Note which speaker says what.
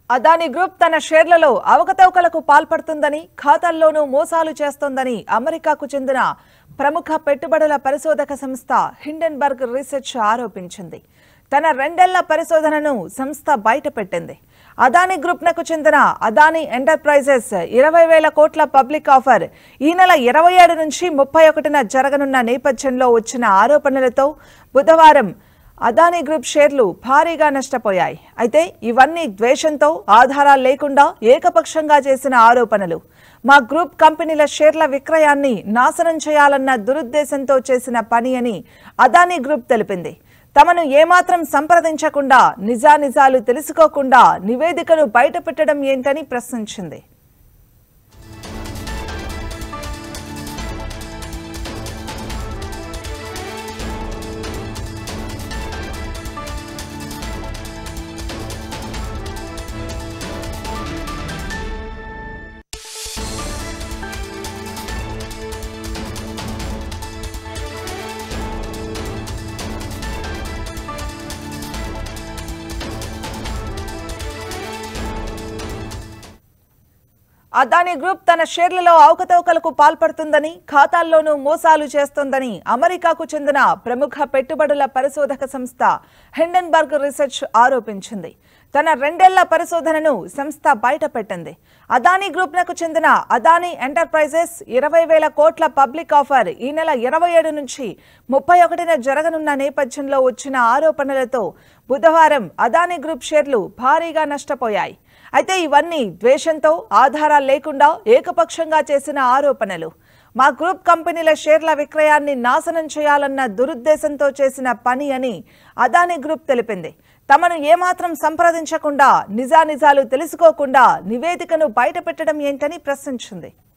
Speaker 1: Adani group తన షేర్లలో అవకతవకలకు పాల్పడుతుందని ఖాతాల్లోనూ మోసాలు చేస్తోందని అమెరికాకు చెందిన ప్రముఖ పెట్టుబడుల పరిశోధక సంస్థ హిండెన్బర్గ్ రీసెర్చ్ ఆరోపించింది తన రెండేళ్ల పరిశోధనను సంస్థ బయటపెట్టింది అదాని గ్రూప్నకు చెందిన అదాని ఎంటర్ప్రైజెస్ ఇరవై వేల కోట్ల పబ్లిక్ ఆఫర్ ఈ నెల ఇరవై ఏడు నుంచి ముప్పై ఒకటిన జరగనున్న నేపథ్యంలో వచ్చిన ఆరోపణలతో బుధవారం అదానీ గ్రూప్ షేర్లు భారీగా నష్టపోయాయి అయితే ఇవన్నీ ద్వేషంతో ఆధారాలు లేకుండా ఏకపక్షంగా చేసిన ఆరోపణలు మా గ్రూప్ కంపెనీల షేర్ల విక్రయాన్ని నాశనం చేయాలన్న దురుద్దేశంతో చేసిన పని అని అదానీ గ్రూప్ తెలిపింది తమను ఏమాత్రం సంప్రదించకుండా నిజానిజాలు తెలుసుకోకుండా నివేదికను బయటపెట్టడం ఏంటని ప్రశ్నించింది అదానీ గ్రూప్ తన షేర్లలో అవకతవకలకు పాల్పడుతుందని ఖాతాల్లోనూ మోసాలు చేస్తోందని అమెరికాకు చెందిన ప్రముఖ పెట్టుబడుల పరిశోధక సంస్థ హిండెన్బర్గ్ రీసెర్చ్ ఆరోపించింది తన రెండేళ్ల పరిశోధనను సంస్థ బయటపెట్టింది అదానీ గ్రూప్నకు చెందిన అదానీ ఎంటర్ప్రైజెస్ ఇరవై వేల కోట్ల పబ్లిక్ ఆఫర్ ఈ నెల ఇరవై ఏడు నుంచి ముప్పై ఒకటిన జరగనున్న నేపథ్యంలో వచ్చిన ఆరోపణలతో బుధవారం అదానీ గ్రూప్ షేర్లు భారీగా నష్టపోయాయి అయితే ఇవన్నీ ద్వేషంతో ఆధారాలు లేకుండా ఏకపక్షంగా చేసిన ఆరోపణలు మా గ్రూప్ కంపెనీల షేర్ల విక్రయాన్ని నాశనం చేయాలన్న దురుద్దేశంతో చేసిన పని అని అదానీ గ్రూప్ తెలిపింది తమను ఏమాత్రం సంప్రదించకుండా నిజానిజాలు తెలుసుకోకుండా నివేదికను బయటపెట్టడం ఏంటని ప్రశ్నించింది